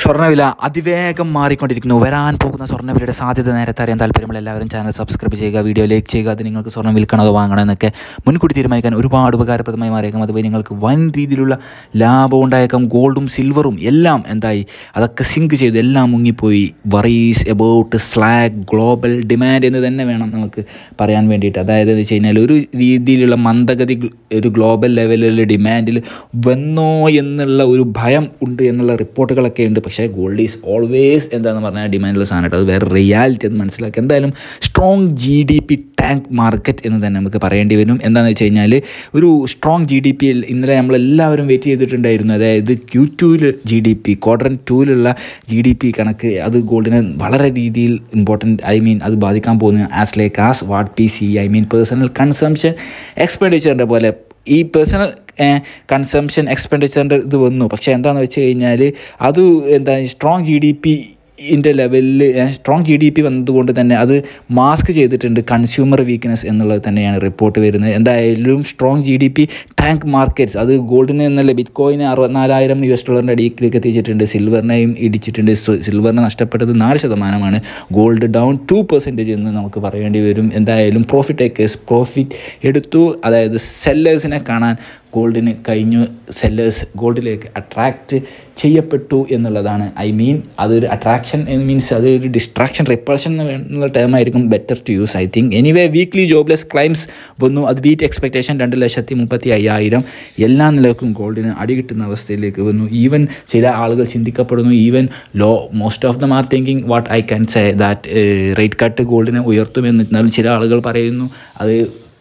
സ്വർണ്ണവില അതിവേഗം മാറിക്കൊണ്ടിരിക്കുന്നു വരാൻ പോകുന്ന സ്വർണ്ണവിലയുടെ സാധ്യത നേരത്തെ അറിയാൻ താല്പര്യമുള്ള എല്ലാവരും ചാനൽ സബ്സ്ക്രൈബ് ചെയ്യുക വീഡിയോ ലൈക്ക് ചെയ്യുക അത് നിങ്ങൾക്ക് സ്വർണ്ണം വിൽക്കണോ അതോ വാങ്ങണോ എന്നൊക്കെ മുൻകൂട്ടി തീരുമാനിക്കാൻ ഒരുപാട് ഉപകാരപ്രദമായി മാറിയേക്കാം അതുപോലെ നിങ്ങൾക്ക് വൻ രീതിയിലുള്ള ലാഭം ഉണ്ടായേക്കാം ഗോൾഡും സിൽവറും എല്ലാം എന്തായി അതൊക്കെ സിങ്ക് ചെയ്ത് എല്ലാം മുങ്ങിപ്പോയി worries about slack global demand എന്ന് തന്നെ വേണം നമുക്ക് പറയാൻ വേണ്ടിയിട്ട് അതായത് എന്ന് വെച്ച് കഴിഞ്ഞാൽ ഒരു രീതിയിലുള്ള മന്ദഗതി ഗ്ല- ഒരു ഗ്ലോബൽ ലെവലിൽ ഡിമാൻഡിൽ വന്നോ എന്നുള്ള ഒരു ഭയം ഉണ്ട് എന്നുള്ള റിപ്പോർട്ടുകളൊക്കെ ഉണ്ട് പക്ഷേ ഗോൾഡ് ഈസ് ഓൾവേസ് എന്താണെന്ന് പറഞ്ഞാൽ ഡിമാൻഡുള്ള സാധനമായിട്ട് അത് വേറെ റിയാലിറ്റി എന്ന് മനസ്സിലാക്കി എന്തായാലും strong G D P tank market എന്ന് തന്നെ നമുക്ക് പറയേണ്ടി വരും എന്താണെന്ന് വെച്ച് കഴിഞ്ഞാൽ ഒരു സ്ട്രോങ് ജി ഡി പി ഇന്നലെ നമ്മളെല്ലാവരും വെയിറ്റ് ചെയ്തിട്ടുണ്ടായിരുന്നു അതായത് ക്യൂ ടൂവിൽ ജി ഡി പി ക്വാഡ്രൻ ടൂവിലുള്ള ജി ഡി പി കണക്ക് അത് ഗോൾഡിനെ വളരെ രീതിയിൽ ഇമ്പോർട്ടൻറ്റ് ഐ മീൻ അത് ബാധിക്കാൻ പോകുന്നു as like as what P C I mean personal consumption എക്സ്പെൻഡിച്ചറിൻ്റെ പോലെ ഈ പേഴ്സണൽ കൺസംഷൻ എക്സ്പെൻഡിച്ചറിൻ്റെ ഇത് വന്നു പക്ഷേ എന്താണെന്ന് വെച്ച് കഴിഞ്ഞാൽ അത് എന്താ സ്ട്രോങ് ജി ഡി പി ഇൻ്റെ ലെവലിൽ സ്ട്രോങ് ജി ഡി പി വന്നതുകൊണ്ട് തന്നെ അത് മാസ്ക് ചെയ്തിട്ടുണ്ട് കൺസ്യൂമർ വീക്ക്നെസ് എന്നുള്ളത് തന്നെയാണ് റിപ്പോർട്ട് വരുന്നത് എന്തായാലും strong G D P tank markets അത് ഗോൾഡിന് എന്നല്ല ബിറ്റ് കോയിന് അറുപത്തിനാലായിരം യു എസ് ഡോളറിൻ്റെ അടിയിലേക്ക് എത്തിച്ചിട്ടുണ്ട് സിൽവറിനെയും ഇടിച്ചിട്ടുണ്ട് സു- സിൽവറിന് നഷ്ടപ്പെട്ടത് നാല് ശതമാനമാണ് ഗോൾഡ് ഡൗൺ ടു പെർസെൻറ്റേജ് എന്ന് നമുക്ക് പറയേണ്ടി വരും എന്തായാലും പ്രോഫിറ്റ് ടേക്കേഴ്സ് പ്രോഫിറ്റ് എടുത്തു അതായത് സെല്ലേഴ്സിനെ കാണാൻ ഗോൾഡിന് കഴിഞ്ഞു സെല്ലേഴ്സ് ഗോൾഡിലേക്ക് അട്രാക്റ്റ് ചെയ്യപ്പെട്ടു എന്നുള്ളതാണ് ഐ മീൻ അതൊരു അട്രാക്ഷൻ മീൻസ് അതൊരു ഡിസ്ട്രാക്ഷൻ റിപ്പൾഷൻ എന്നുള്ള ടേം ആയിരിക്കും better to use I think anyway weekly jobless claims വന്നു അത് ബീറ്റ് എക്സ്പെക്ടേഷൻ രണ്ട് ലക്ഷത്തി മുപ്പത്തി അയ്യായിരം എല്ലാ നിലക്കും ഗോൾഡിന് അടി കിട്ടുന്ന അവസ്ഥയിലേക്ക് വന്നു ഈവൻ ചില ആളുകൾ ചിന്തിക്കപ്പെടുന്നു even low most of them are thinking what I can say that rate cut ഗോൾഡിനെ ഉയർത്തുമെന്ന് എന്നാലും ചില ആളുകൾ പറയുന്നു അത്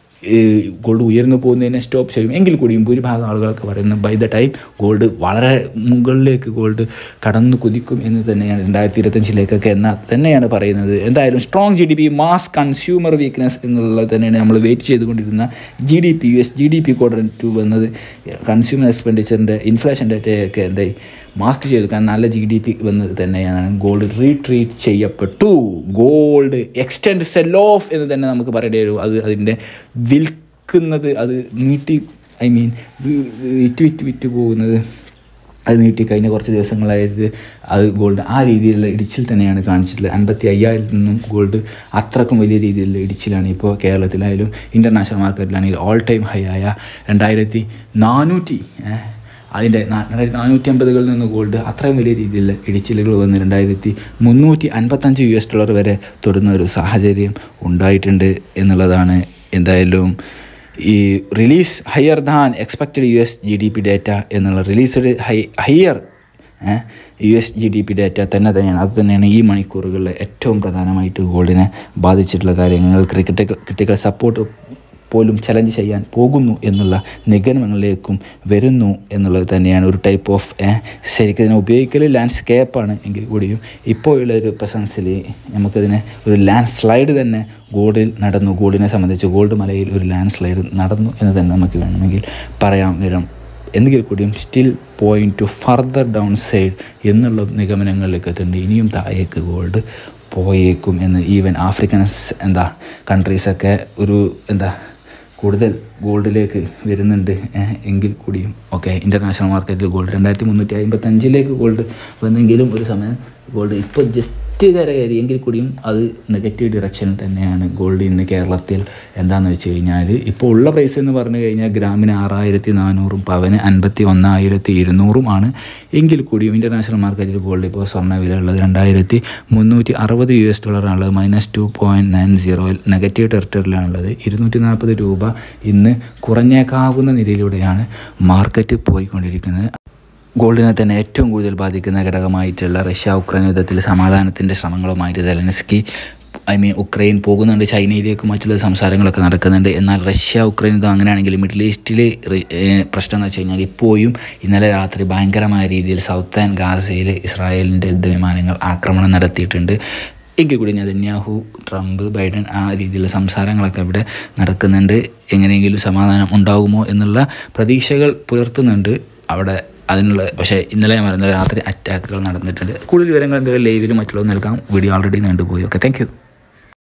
ഗോൾഡ് ഉയർന്നു പോകുന്നതിനെ സ്റ്റോപ്പ് ചെയ്യും എങ്കിൽ കൂടിയും ഭൂരിഭാഗം ആളുകളൊക്കെ പറയുന്നത് ബൈ ദ ടൈം ഗോൾഡ് വളരെ മുകളിലേക്ക് ഗോൾഡ് കടന്നു കുതിക്കും എന്ന് തന്നെയാണ് രണ്ടായിരത്തി ഇരുപത്തഞ്ചിലേക്കൊക്കെ എന്നാൽ തന്നെയാണ് പറയുന്നത് എന്തായാലും strong G D P mass consumer weakness എന്നുള്ളത് തന്നെയാണ് നമ്മൾ വെയിറ്റ് ചെയ്തുകൊണ്ടിരുന്ന G D P U S G D P quarter two വന്നത് കൺസ്യൂമർ എക്സ്പെൻഡിച്ചറിൻ്റെ ഇൻഫ്ലേഷൻ ഡേറ്റയൊക്കെ എന്തായി മാസ്ക് ചെയ്തു കാരണം നല്ല ജി ഡി പി വന്നത് തന്നെയാണ് ഗോൾഡ് റീട്രീറ്റ് ചെയ്യപ്പെട്ടു ഗോൾഡ് എക്സ്റ്റെൻഡ് സെൽ ഓഫ് എന്ന് തന്നെ നമുക്ക് പറയേണ്ടി വരും അത് അതിൻ്റെ വിൽക്കുന്നത് അത് നീട്ടി ഐ മീൻ വിറ്റ് വിറ്റ് വിറ്റ് പോകുന്നത് അത് നീട്ടി കഴിഞ്ഞ കുറച്ച് ദിവസങ്ങളായത് അത് ഗോൾഡ് ആ രീതിയിലുള്ള ഇടിച്ചിൽ തന്നെയാണ് കാണിച്ചിട്ടുള്ളത് അൻപത്തി അയ്യായിരത്തിൽ നിന്നും ഗോൾഡ് അത്രക്കും വലിയ രീതിയിലുള്ള ഇടിച്ചിലാണ് ഇപ്പോൾ കേരളത്തിലായാലും ഇൻ്റർനാഷണൽ മാർക്കറ്റിലാണെങ്കിലും ഓൾ ടൈം ഹൈ ആയ രണ്ടായിരത്തി നാനൂറ്റി ഏഹ്, അതിൻ്റെ രണ്ടായിരത്തി നാനൂറ്റി അമ്പതുകളിൽ നിന്ന് ഗോൾഡ് അത്രയും വലിയ രീതിയിൽ ഇടിച്ചിലുകൾ വന്ന് രണ്ടായിരത്തി മുന്നൂറ്റി അൻപത്തഞ്ച് യു എസ് ഡോളർ വരെ തൊടുന്ന ഒരു സാഹചര്യം ഉണ്ടായിട്ടുണ്ട് എന്നുള്ളതാണ് എന്തായാലും ഈ release higher than expected U S G D P data എന്നുള്ള released high higher U S G D P data തന്നെ തന്നെയാണ് അത് തന്നെയാണ് ഈ മണിക്കൂറുകളിൽ ഏറ്റവും പ്രധാനമായിട്ട് ഗോൾഡിനെ ബാധിച്ചിട്ടുള്ള കാര്യങ്ങൾ ക്രിക്കറ്റ് ക്രിട്ടിക്കൽ സപ്പോർട്ട് പോലും ചലഞ്ച് ചെയ്യാൻ പോകുന്നു എന്നുള്ള നിഗമനങ്ങളിലേക്കും വരുന്നു എന്നുള്ളത് തന്നെയാണ് ഒരു ടൈപ്പ് ഓഫ് ശരിക്കും ഇതിനെ ഉപയോഗിക്കൽ ലാൻഡ്സ്കേപ്പാണ് എങ്കിൽ കൂടിയും ഇപ്പോഴുള്ള ഒരു പ്രസൻസിൽ നമുക്കതിനെ ഒരു ലാൻഡ് സ്ലൈഡ് തന്നെ ഗോൾഡിൽ നടന്നു ഗോൾഡിനെ സംബന്ധിച്ച് ഗോൾഡ് മലയിൽ ഒരു ലാൻഡ് സ്ലൈഡ് നടന്നു എന്ന് തന്നെ നമുക്ക് വേണമെങ്കിൽ പറയാൻ വരും എന്നെങ്കിൽ കൂടിയും സ്റ്റിൽ പോയിങ് ടു ഫർദർ ഡൗൺ സൈഡ് എന്നുള്ള നിഗമനങ്ങളിലേക്ക് എത്തുന്നുണ്ട് ഇനിയും താഴേക്ക് ഗോൾഡ് പോയേക്കും എന്ന് ഈവൻ ആഫ്രിക്കൻസ് എന്താ കൺട്രീസൊക്കെ ഒരു എന്താ കൂടുതൽ ഗോൾഡിലേക്ക് വരുന്നുണ്ട് ഏഹ്, എങ്കിൽ കൂടിയും ഓക്കെ ഇൻ്റർനാഷണൽ മാർക്കറ്റിൽ ഗോൾഡ് രണ്ടായിരത്തി മുന്നൂറ്റി അമ്പത്തഞ്ചിലേക്ക് ഗോൾഡ് വന്നെങ്കിലും ഒരു സമയം ഗോൾഡ് ഇപ്പോൾ ജസ്റ്റ് കരകയറി എങ്കിൽ കൂടിയും അത് നെഗറ്റീവ് ഡിറക്ഷനിൽ തന്നെയാണ് ഗോൾഡ് ഇന്ന് കേരളത്തിൽ എന്താണെന്ന് വെച്ച് കഴിഞ്ഞാൽ ഇപ്പോൾ ഉള്ള പ്രൈസ് എന്ന് പറഞ്ഞു കഴിഞ്ഞാൽ ഗ്രാമിന് ആറായിരത്തി നാനൂറും പവന് അൻപത്തി ഒന്നായിരത്തി ഇരുന്നൂറും ആണ് എങ്കിൽ കൂടിയും ഇൻ്റർനാഷണൽ മാർക്കറ്റിൽ ഗോൾഡ് ഇപ്പോൾ സ്വർണ്ണ വില ഉള്ളത് രണ്ടായിരത്തി മുന്നൂറ്റി അറുപത് യു എസ് ഡോളറാണുള്ളത് മൈനസ് ടു പോയിൻറ്റ് നയൻ സീറോയിൽ നെഗറ്റീവ് ടെറിട്ടറിലാണുള്ളത് ഇരുന്നൂറ്റി നാൽപ്പത് രൂപ ഇന്ന് കുറഞ്ഞേക്കാവുന്ന നിലയിലൂടെയാണ് മാർക്കറ്റ് പോയിക്കൊണ്ടിരിക്കുന്നത് ഗോൾഡിനെ തന്നെ ഏറ്റവും കൂടുതൽ ബാധിക്കുന്ന ഘടകമായിട്ടുള്ള റഷ്യ ഉക്രൈൻ യുദ്ധത്തിൽ സമാധാനത്തിൻ്റെ ശ്രമങ്ങളുമായിട്ട് സെലൻസ്കി ഐ മീൻ ഉക്രൈൻ പോകുന്നുണ്ട് ചൈനയിലേക്ക് മറ്റുള്ള സംസാരങ്ങളൊക്കെ നടക്കുന്നുണ്ട് എന്നാൽ റഷ്യ ഉക്രൈൻ യുദ്ധം അങ്ങനെയാണെങ്കിൽ മിഡിൽ ഈസ്റ്റിൽ പ്രശ്നം എന്ന് വെച്ച് കഴിഞ്ഞാൽ ഇപ്പോഴും ഇന്നലെ രാത്രി ഭയങ്കരമായ രീതിയിൽ സൗത്ത് ഗാസയിൽ ഇസ്രായേലിൻ്റെ യുദ്ധവിമാനങ്ങൾ ആക്രമണം നടത്തിയിട്ടുണ്ട് എങ്കിൽ കൂടി നെതന്യാഹു ട്രംപ് ബൈഡൻ ആ രീതിയിലുള്ള സംസാരങ്ങളൊക്കെ ഇവിടെ നടക്കുന്നുണ്ട് എങ്ങനെയെങ്കിലും സമാധാനം ഉണ്ടാകുമോ എന്നുള്ള പ്രതീക്ഷകൾ പുലർത്തുന്നുണ്ട് അവിടെ അതിനുള്ള പക്ഷേ ഇന്നലെ ഞാൻ പറഞ്ഞ രാത്രി അറ്റാക്കുകൾ നടന്നിട്ടുണ്ട് കൂടുതൽ വിവരങ്ങൾ എന്തെങ്കിലും ലൈവിലും മറ്റുള്ളവർ നൽകാം വീഡിയോ ഓൾറെഡി നീണ്ടുപോയി ഓക്കെ താങ്ക് യു